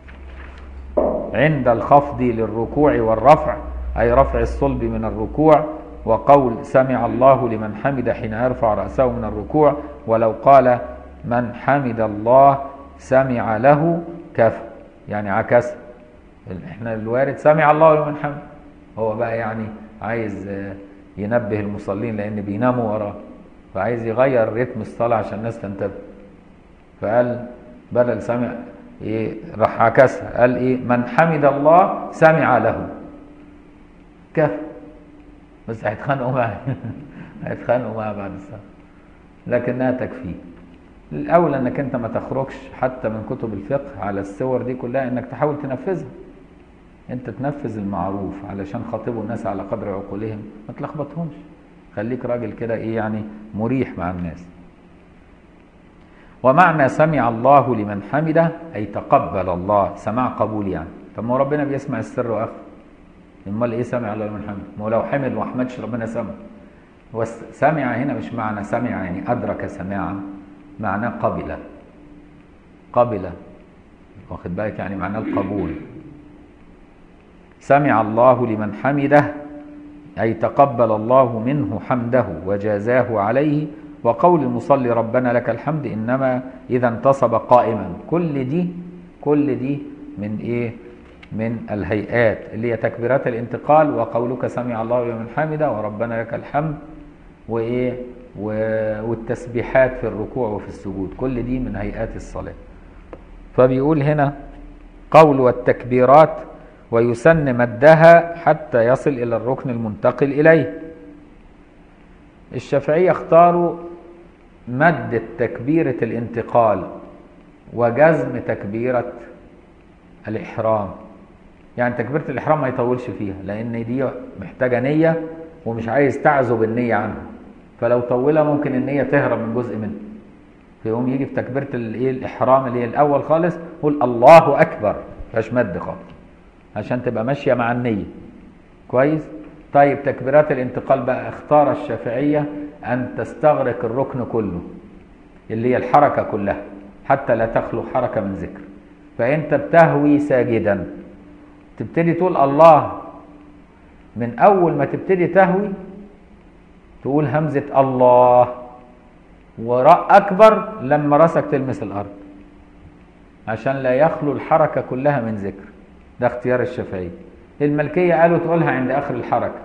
عند الخفض للركوع والرفع أي رفع الصلب من الركوع وقول سمع الله لمن حمد حين يرفع رأسه من الركوع ولو قال من حمد الله سمع له كفى يعني عكس احنا الوارد سمع الله لمن حمد هو بقى يعني عايز ينبه المصلين لان بيناموا وراه فعايز يغير رتم الصلاة عشان الناس تنتبه فقال بدل سمع ايه راح عكسها قال ايه من حمد الله سمع له كفى بس هيتخانقوا معاه هيتخانقوا معاه بعد الصلاة لكنها تكفيه الاولى انك انت ما تخرجش حتى من كتب الفقه على الصور دي كلها انك تحاول تنفذها انت تنفذ المعروف علشان خاطبوا الناس على قدر عقولهم ما تلخبطهمش خليك راجل كده ايه يعني مريح مع الناس ومعنى سمع الله لمن حمده اي تقبل الله سماع قبول يعني طب ما هو ربنا بيسمع السر واخفى امال ايه سمع الله لمن حمده ما هو لو حمد وما حمدش ربنا سمع هو سمع هنا مش معنى سمع يعني ادرك سماعا معناه قبل قبل واخد بالك يعني معناه القبول سمع الله لمن حمده أي تقبل الله منه حمده وجازاه عليه وقول المصلي ربنا لك الحمد إنما إذا انتصب قائما كل دي كل دي من إيه من الهيئات اللي هي تكبيرات الانتقال وقولك سمع الله لمن حمده وربنا لك الحمد وإيه والتسبيحات في الركوع وفي السجود كل دي من هيئات الصلاة فبيقول هنا قول والتكبيرات ويسن مدها حتى يصل إلى الركن المنتقل إليه الشافعية اختاروا مد تكبيرة الانتقال وجزم تكبيرة الإحرام يعني تكبيرة الإحرام ما يطولش فيها لأن دي محتاجة نية ومش عايز تعزب النية عنها فلو طولها ممكن النية تهرب من جزء منه فيقوم يجي في تكبيرة الايه الإحرام اللي هي الأول خالص قول الله أكبر مفيهاش مد خالص عشان تبقى ماشية مع النية كويس طيب تكبيرات الانتقال بقى اختار الشافعية أن تستغرق الركن كله اللي هي الحركة كلها حتى لا تخلو حركة من ذكر فأنت بتهوي ساجدا تبتدي تقول الله من أول ما تبتدي تهوي تقول همزة الله وراء أكبر لما راسك تلمس الأرض عشان لا يخلو الحركة كلها من ذكر ده اختيار الشافعي الملكية قالوا تقولها عند آخر الحركة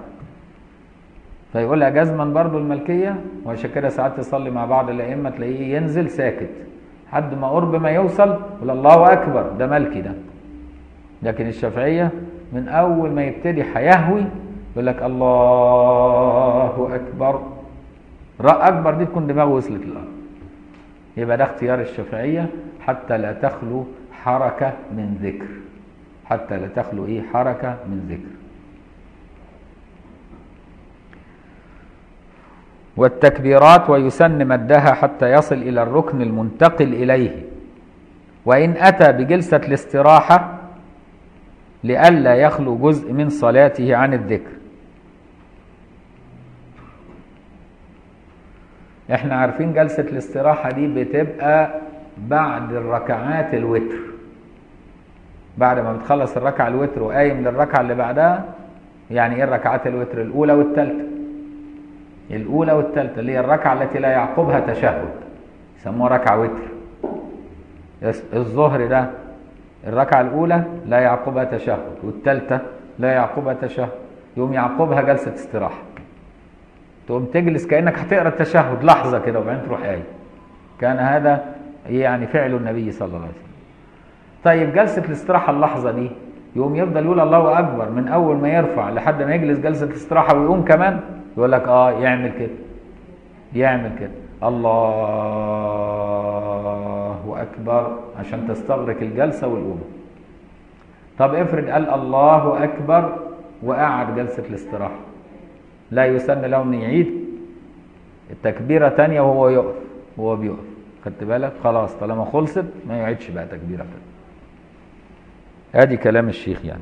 فيقولها جزما برضو الملكية وعشان كده ساعات تصلي مع بعض الأئمة تلاقيه ينزل ساكت حد ما قرب ما يوصل يقول الله أكبر ده ملكي ده لكن الشافعية من أول ما يبتدي هيهوي يقول لك الله أكبر راء أكبر دي تكون دماغه وصلت للأرض يبقى ده اختيار الشافعية حتى لا تخلو حركة من ذكر حتى لا تخلو ايه حركة من ذكر والتكبيرات ويسن مدها حتى يصل إلى الركن المنتقل إليه وإن أتى بجلسة الاستراحة لئلا يخلو جزء من صلاته عن الذكر احنا عارفين جلسة الاستراحة دي بتبقى بعد الركعات الوتر بعد ما بتخلص الركعة الوتر وقايم للركعة اللي بعدها يعني ايه الركعات الوتر الأولى والثالثة الأولى والثالثة اللي هي الركعة التي لا يعقبها تشهد يسموها ركعة وتر الظهر ده الركعة الأولى لا يعقبها تشهد والثالثة لا يعقبها تشهد يوم يعقبها جلسة استراحة تقوم تجلس كأنك هتقرا التشهد لحظة كده وبعدين تروح قايم كان هذا يعني فعل النبي صلى الله عليه وسلم طيب جلسة الاستراحة اللحظة دي يقوم يفضل يقول الله اكبر من اول ما يرفع لحد ما يجلس جلسه استراحه ويقوم كمان يقول لك اه يعمل كده يعمل كده الله اكبر عشان تستغرق الجلسه والقوم طب افرض قال الله اكبر وقعد جلسه الاستراحه لا يسن له ان يعيد التكبيره تانية وهو يقف وهو بيقف خدت بالك خلاص طالما خلصت ما يعيدش بقى تكبيره تانية ادي كلام الشيخ يعني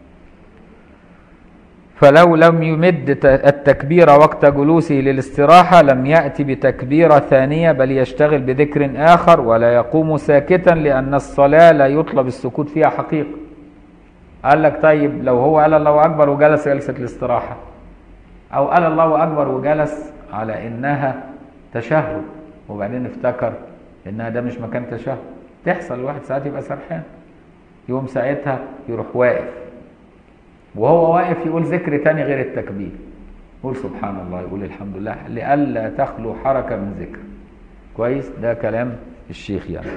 فلو لم يمد التكبير وقت جلوسه للاستراحة لم يأتي بتكبيرة ثانية بل يشتغل بذكر آخر ولا يقوم ساكتا لأن الصلاة لا يطلب السكوت فيها حقيقة قال لك طيب لو هو قال الله أكبر وجلس جلسة الاستراحة أو قال الله أكبر وجلس على إنها تشهد وبعدين افتكر إنها ده مش مكان تشهد تحصل الواحد ساعات يبقى سرحان يوم ساعتها يروح واقف وهو واقف يقول ذكر تاني غير التكبير يقول سبحان الله يقول الحمد لله لئلا تخلو حركة من ذكر كويس ده كلام الشيخ يعني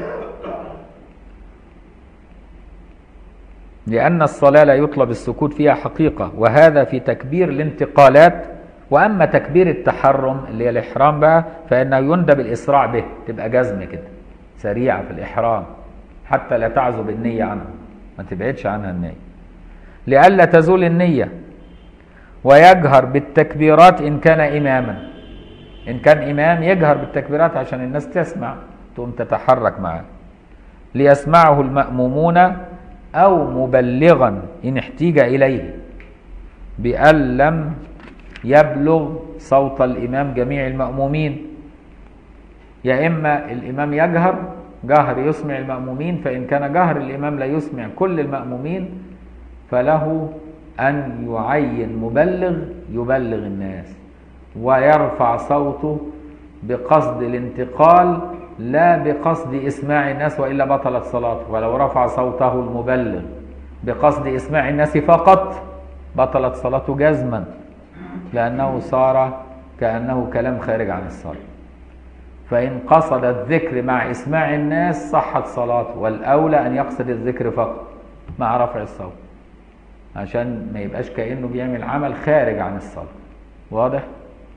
لأن الصلاة لا يطلب السكوت فيها حقيقة وهذا في تكبير الانتقالات وأما تكبير التحرم اللي هي الإحرام بقى فإنه يندب الإسراع به تبقى جزم كده سريعة في الإحرام حتى لا تعزب النية عنها ما تبعدش عنها النية لئلا تزول النية ويجهر بالتكبيرات إن كان إماما إن كان إمام يجهر بالتكبيرات عشان الناس تسمع تقوم تتحرك معاه ليسمعه المأمومون أو مبلغا إن احتيج إليه بأن لم يبلغ صوت الإمام جميع المأمومين يا إما الإمام يجهر جهر يسمع المأمومين فإن كان جهر الإمام لا يسمع كل المأمومين فله أن يعين مبلغ يبلغ الناس ويرفع صوته بقصد الانتقال لا بقصد إسماع الناس وإلا بطلت صلاته ولو رفع صوته المبلغ بقصد إسماع الناس فقط بطلت صلاته جزما لأنه صار كأنه كلام خارج عن الصلاة فإن قصد الذكر مع إسماع الناس صحت صلاته والأولى أن يقصد الذكر فقط مع رفع الصوت عشان ما يبقاش كأنه بيعمل عمل خارج عن الصلاة واضح؟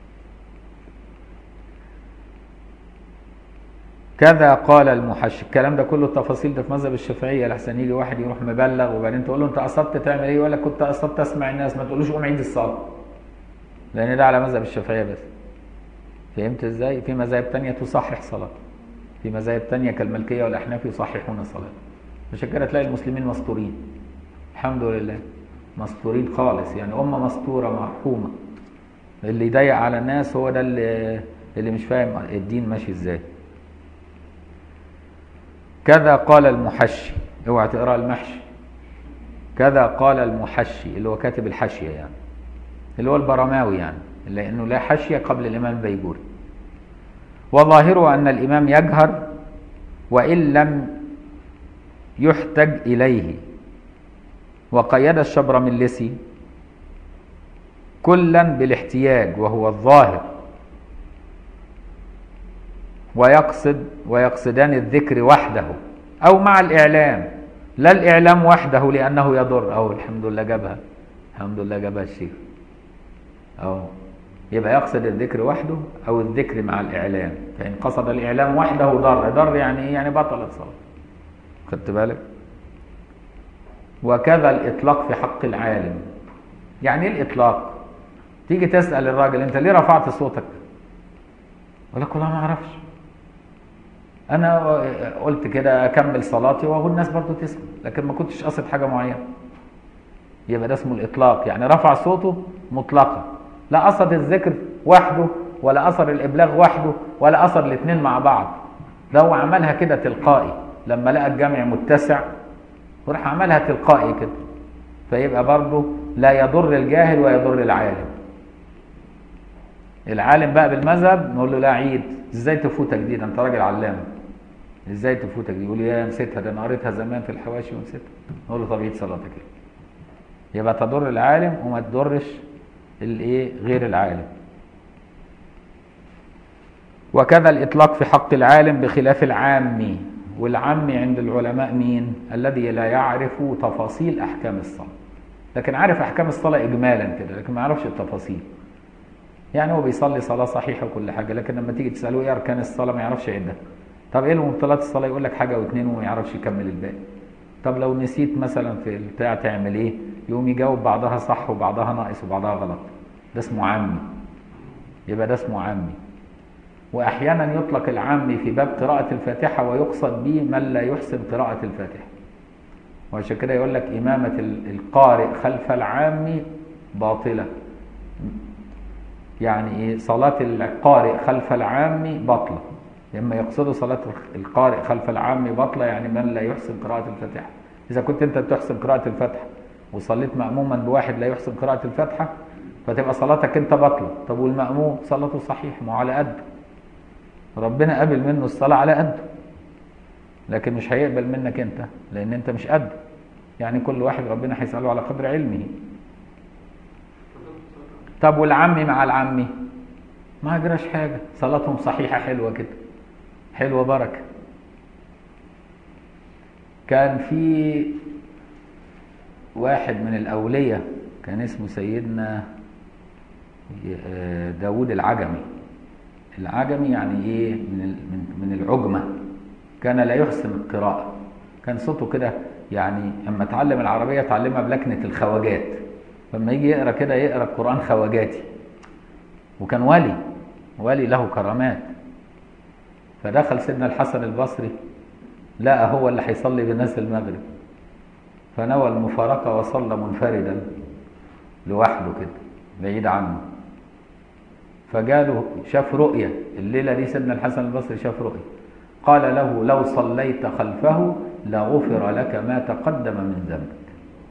كذا قال المحشي الكلام ده كله التفاصيل ده في مذهب الشافعيه لحسن يجي واحد يروح مبلغ وبعدين تقول له انت قصدت تعمل ايه ولا كنت قصدت اسمع الناس ما تقولوش قوم عيد الصلاه لان ده على مذهب الشافعيه بس فهمت ازاي في مذاهب تانية تصحح صلاه في مذاهب تانية كالملكيه والاحناف يصححون الصلاه عشان كده تلاقي المسلمين مستورين الحمد لله مستورين خالص يعني امه مستوره مرحومه اللي يضيق على الناس هو ده اللي اللي مش فاهم الدين ماشي ازاي كذا قال المحشي اوعى تقرا المحشي كذا قال المحشي اللي هو كاتب الحاشيه يعني اللي هو البرماوي يعني لانه لا حاشيه قبل الامام البيجوري وظاهره ان الامام يجهر وان لم يحتج اليه وقيد الشبرملسي كلا بالاحتياج وهو الظاهر ويقصد ويقصدان الذكر وحده او مع الاعلام لا الاعلام وحده لانه يضر او الحمد لله جابها الحمد لله جابها الشيخ او يبقى يقصد الذكر وحده او الذكر مع الاعلام فان قصد الاعلام وحده ضر ضر يعني ايه يعني بطلت صلاه خدت بالك وكذا الاطلاق في حق العالم يعني ايه الاطلاق تيجي تسال الراجل انت ليه رفعت صوتك يقول لك والله ما اعرفش انا قلت كده اكمل صلاتي واقول الناس برضو تسمع لكن ما كنتش قصد حاجه معينه يبقى ده اسمه الاطلاق يعني رفع صوته مطلقا لا قصد الذكر وحده ولا قصد الابلاغ وحده ولا قصد الاثنين مع بعض ده هو عملها كده تلقائي لما لقى الجمع متسع وراح عملها تلقائي كده فيبقى برضه لا يضر الجاهل ويضر العالم العالم بقى بالمذهب نقول له لا عيد ازاي تفوتك دي ده انت راجل علام ازاي تفوتك دي يقول لي يا نسيتها ده انا قريتها زمان في الحواشي ونسيتها نقول له طب عيد صلاتك يبقى تضر العالم وما تضرش الايه غير العالم وكذا الاطلاق في حق العالم بخلاف العامي والعمي عند العلماء مين الذي لا يعرف تفاصيل احكام الصلاه لكن عارف احكام الصلاه اجمالا كده لكن ما يعرفش التفاصيل يعني هو بيصلي صلاه صحيحه وكل حاجه لكن لما تيجي تساله ايه اركان الصلاه ما يعرفش يعدها طب ايه المبطلات الصلاه يقول لك حاجه واثنين وما يعرفش يكمل الباقي طب لو نسيت مثلا في البتاع تعمل ايه يقوم يجاوب بعضها صح وبعضها ناقص وبعضها غلط ده اسمه عمي يبقى ده اسمه عمي واحيانا يطلق العامي في باب قراءه الفاتحه ويقصد به من لا يحسن قراءه الفاتحه وعشان كده يقول لك امامه القارئ خلف العام باطله يعني ايه صلاه القارئ خلف العام بطله لما يقصدوا صلاه القارئ خلف العام بطله يعني من لا يحسن قراءه الفاتحه اذا كنت انت بتحسن قراءه الفاتحه وصليت ماموما بواحد لا يحسن قراءه الفاتحه فتبقى صلاتك انت بطله طب والماموم صلاته صحيح ما هو على قده ربنا قبل منه الصلاة على قده لكن مش هيقبل منك انت لان انت مش قده يعني كل واحد ربنا هيسأله على قدر علمه طب والعمي مع العمي ما يجراش حاجة صلاتهم صحيحة حلوة كده حلوة بركة كان في واحد من الأولية كان اسمه سيدنا داود العجمي العجمي يعني ايه من من من العجمه كان لا يحسن القراءه كان صوته كده يعني اما اتعلم العربيه اتعلمها بلكنه الخواجات لما يجي يقرا كده يقرا القران خواجاتي وكان ولي ولي له كرامات فدخل سيدنا الحسن البصري لقى هو اللي هيصلي بالناس المغرب فنوى المفارقه وصلى منفردا لوحده كده بعيد عنه فجاله شاف رؤية الليلة دي سيدنا الحسن البصري شاف رؤية قال له لو صليت خلفه لغفر لك ما تقدم من ذنبك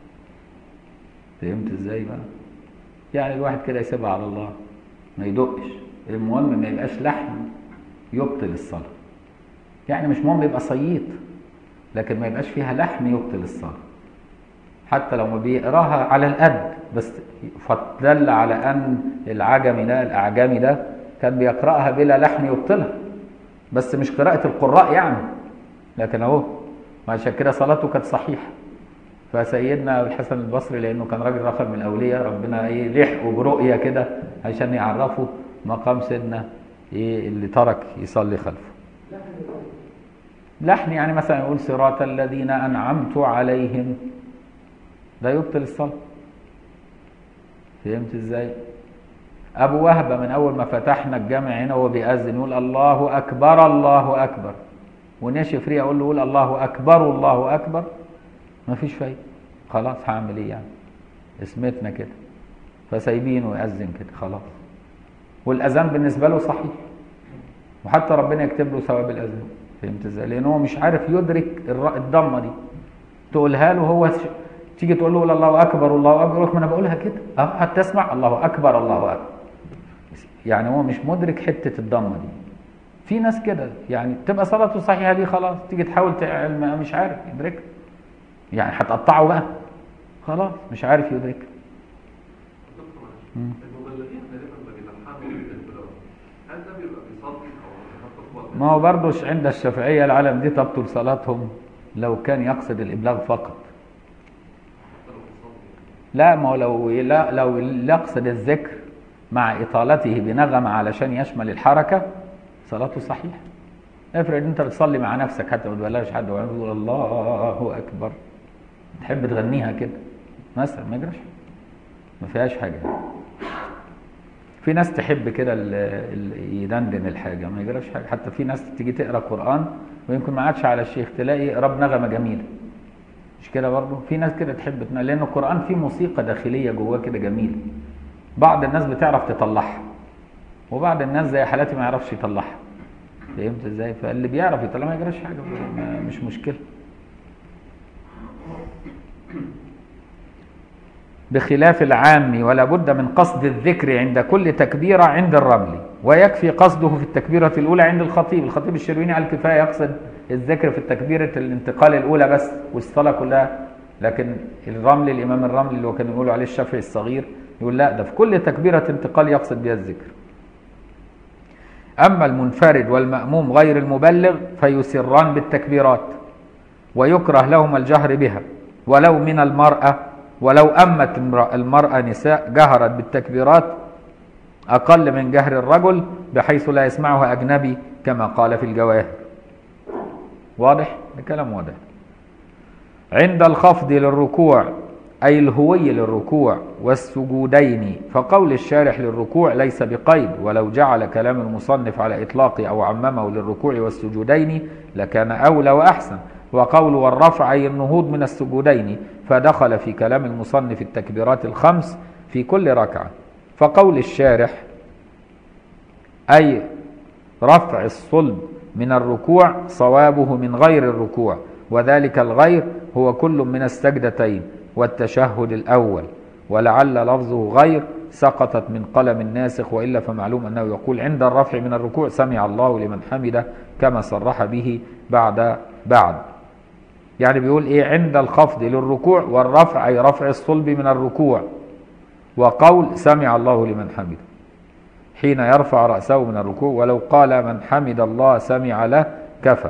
فهمت ازاي بقى يعني الواحد كده يسيبها على الله ما يدقش المهم ما يبقاش لحم يبطل الصلاة يعني مش مهم يبقى صييط لكن ما يبقاش فيها لحم يبطل الصلاة حتى لو ما بيقراها على القد بس فدل على ان العجمي ده الاعجمي ده كان بيقراها بلا لحن يبطلها بس مش قراءة القراء يعني لكن اهو عشان كده صلاته كانت صحيحة فسيدنا الحسن البصري لانه كان راجل رخر من الاولياء ربنا ايه لحقه برؤية كده عشان يعرفوا مقام سيدنا ايه اللي ترك يصلي خلفه لحن يعني مثلا يقول صراط الذين انعمت عليهم ده يبطل الصلاة فهمت ازاي ابو وهبة من اول ما فتحنا الجامع هنا وهو بيأذن يقول الله اكبر الله اكبر ونشف ريه اقول له قول الله اكبر الله اكبر مفيش فايدة خلاص هعمل ايه يعني اسمتنا كده فسايبينه يأذن كده خلاص والاذان بالنسبة له صحيح وحتى ربنا يكتب له ثواب الاذان فهمت ازاي لان هو مش عارف يدرك الضمه دي تقولها له هو تيجي تقول له الله اكبر الله اكبر يقول ما انا بقولها كده اه حتى تسمع الله اكبر الله اكبر يعني هو مش مدرك حته الضمه دي في ناس كده يعني تبقى صلاته صحيحه دي خلاص تيجي تحاول تعلم مش عارف يدركها يعني هتقطعه بقى خلاص مش عارف يدركها المبلغين غالبا ما بيلحقوا البلاد هل ده بيبقى بيصلي او ما هو برضه عند الشافعيه العالم دي تبطل صلاتهم لو كان يقصد الابلاغ فقط لا ما هو لو لا لو يقصد الذكر مع اطالته بنغمه علشان يشمل الحركه صلاته صحيحه افرض انت بتصلي مع نفسك حتى ما تبلغش حد ويقول الله اكبر تحب تغنيها كده مثلا ما يجراش ما فيهاش حاجه في ناس تحب كده يدندن الحاجه ما يجراش حاجه حتى في ناس تيجي تقرا قران ويمكن ما عادش على الشيخ تلاقي رب نغمه جميله مش كده برضه في ناس كده تحب تنا... لان القران فيه موسيقى داخليه جواه كده جميله بعض الناس بتعرف تطلعها وبعض الناس زي حالاتي ما يعرفش يطلعها فهمت ازاي فاللي بيعرف يطلع ما يجراش حاجه ما مش مشكله بخلاف العام ولا بد من قصد الذكر عند كل تكبيرة عند الرمل ويكفي قصده في التكبيرة الأولى عند الخطيب الخطيب الشربيني على الكفاية يقصد الذكر في التكبيرة الانتقال الأولى بس والصلاة كلها لكن الرمل الإمام الرمل اللي هو كان يقولوا عليه الشافعي الصغير يقول لا ده في كل تكبيرة انتقال يقصد بها الذكر أما المنفرد والمأموم غير المبلغ فيسران بالتكبيرات ويكره لهما الجهر بها ولو من المرأة ولو أمت امرأة- المرأة نساء جهرت بالتكبيرات أقل من جهر الرجل بحيث لا يسمعها أجنبي كما قال في الجواهر واضح؟ الكلام واضح عند الخفض للركوع أي الهوي للركوع والسجودين فقول الشارح للركوع ليس بقيد ولو جعل كلام المصنف على إطلاقه أو عممه للركوع والسجودين لكان أولى وأحسن وقول والرفع أي النهوض من السجودين فدخل في كلام المصنف التكبيرات الخمس في كل ركعة فقول الشارح أي رفع الصلب من الركوع صوابه من غير الركوع وذلك الغير هو كل من السجدتين والتشهد الأول ولعل لفظه غير سقطت من قلم الناسخ وإلا فمعلوم أنه يقول عند الرفع من الركوع سمع الله لمن حمده كما صرح به بعد بعد يعني بيقول إيه عند الخفض للركوع والرفع أي رفع الصلب من الركوع وقول سمع الله لمن حمده حين يرفع رأسه من الركوع ولو قال من حمد الله سمع له كفى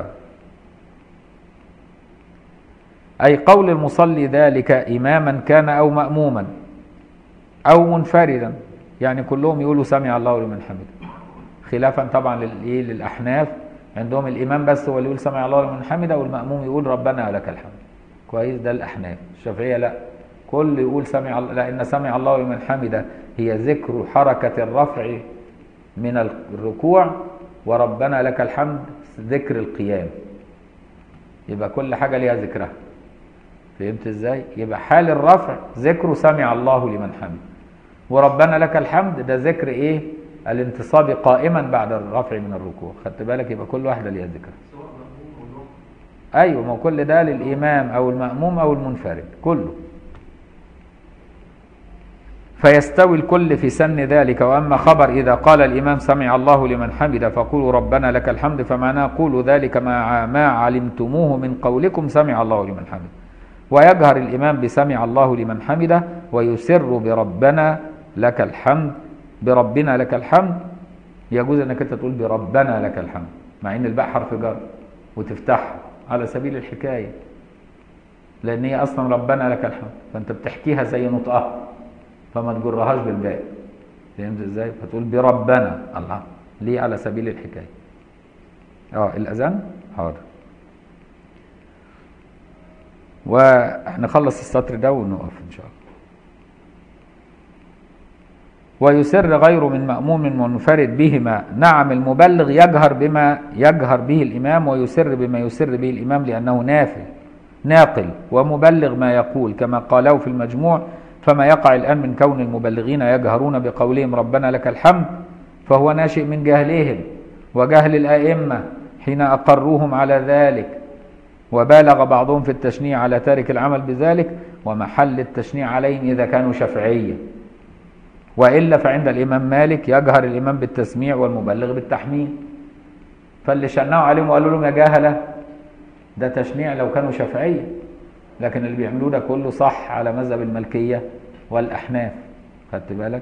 أي قول المصلي ذلك إماما كان أو مأموما أو منفردا يعني كلهم يقولوا سمع الله لمن حمده خلافا طبعا للإيه للأحناف عندهم الإمام بس هو اللي يقول سمع الله لمن حمده والمأموم يقول ربنا لك الحمد كويس ده الأحناف الشافعية لا كل يقول سمع الله لأن سمع الله لمن حمده هي ذكر حركة الرفع من الركوع وربنا لك الحمد ذكر القيام يبقى كل حاجة ليها ذكرها فهمت ازاي يبقى حال الرفع ذكر سمع الله لمن حمد وربنا لك الحمد ده ذكر ايه الانتصاب قائما بعد الرفع من الركوع خدت بالك يبقى كل واحده ليها ذكر سواء مأموم أو نوم ايوه ما هو كل ده للامام او الماموم او المنفرد كله فيستوي الكل في سن ذلك واما خبر اذا قال الامام سمع الله لمن حمد فقولوا ربنا لك الحمد فمعناه قولوا ذلك ما ما علمتموه من قولكم سمع الله لمن حمد ويجهر الامام بسمع الله لمن حمده ويسر بربنا لك الحمد بربنا لك الحمد يجوز انك انت تقول بربنا لك الحمد مع ان الباء حرف جر وتفتحها على سبيل الحكايه لان هي اصلا ربنا لك الحمد فانت بتحكيها زي نطقها فما تجرهاش بالباء فهمت ازاي فتقول بربنا الله ليه على سبيل الحكايه اه الاذان حاضر ونخلص السطر ده ونقف ان شاء الله ويسر غير من مأموم منفرد بهما نعم المبلغ يجهر بما يجهر به الإمام ويسر بما يسر به الإمام لأنه نافل ناقل ومبلغ ما يقول كما قالوا في المجموع فما يقع الآن من كون المبلغين يجهرون بقولهم ربنا لك الحمد فهو ناشئ من جهلهم وجهل الأئمة حين أقروهم على ذلك وبالغ بعضهم في التشنيع على تارك العمل بذلك ومحل التشنيع عليهم إذا كانوا شافعية وإلا فعند الإمام مالك يجهر الإمام بالتسميع والمبلغ بالتحميد فاللي شنعوا عليهم وقالوا لهم يا جهلة ده تشنيع لو كانوا شافعية لكن اللي بيعملوه ده كله صح على مذهب الملكية والأحناف خدت بالك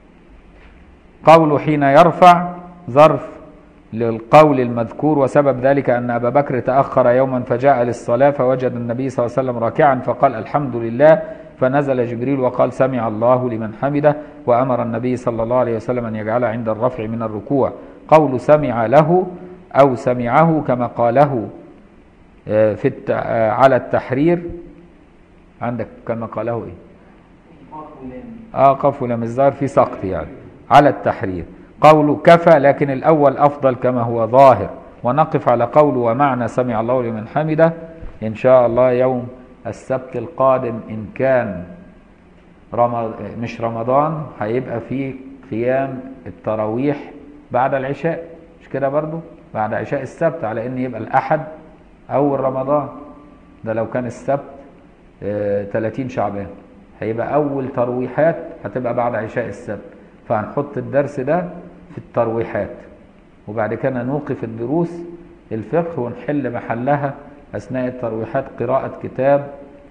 قوله حين يرفع ظرف للقول المذكور وسبب ذلك أن أبا بكر تأخر يوما فجاء للصلاة فوجد النبي صلى الله عليه وسلم راكعا فقال الحمد لله فنزل جبريل وقال سمع الله لمن حمده وأمر النبي صلى الله عليه وسلم أن يجعل عند الرفع من الركوع قول سمع له أو سمعه كما قاله آه، في الت... آه، على التحرير عندك كما قاله ايه اه قف ولم الظاهر في سقط يعني على التحرير قول كفى لكن الأول أفضل كما هو ظاهر ونقف على قول ومعنى سمع الله لمن حمده إن شاء الله يوم السبت القادم إن كان رمض... مش رمضان هيبقى فيه قيام التراويح بعد العشاء مش كده برضو بعد عشاء السبت على ان يبقى الاحد اول رمضان ده لو كان السبت آه 30 شعبان هيبقى اول ترويحات هتبقى بعد عشاء السبت فهنحط الدرس ده في الترويحات وبعد كده نوقف الدروس الفقه ونحل محلها اثناء الترويحات قراءة كتاب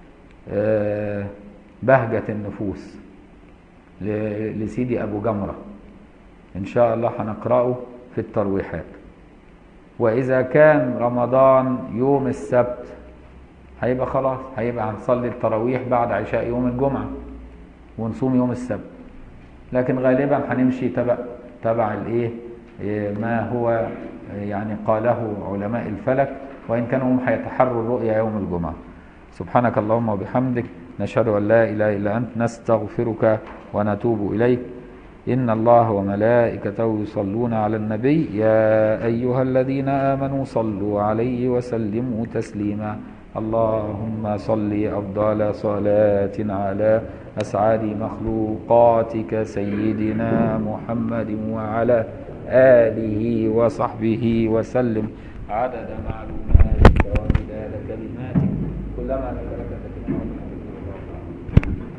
آه بهجة النفوس ل- لسيدي أبو جمرة إن شاء الله هنقرأه في الترويحات وإذا كان رمضان يوم السبت هيبقى خلاص هيبقى هنصلي التراويح بعد عشاء يوم الجمعة ونصوم يوم السبت لكن غالبا هنمشي تبع تبع الايه إيه ما هو يعني قاله علماء الفلك وان كانوا هم هيتحروا الرؤيا يوم الجمعه سبحانك اللهم وبحمدك نشهد ان لا اله الا انت نستغفرك ونتوب اليك ان الله وملائكته يصلون على النبي يا ايها الذين امنوا صلوا عليه وسلموا تسليما اللهم صل افضل صلاه على اسعد مخلوقاتك سيدنا محمد وعلى اله وصحبه وسلم عدد معلوماتك ومداد كلماتك كلما ذكرك ذكرنا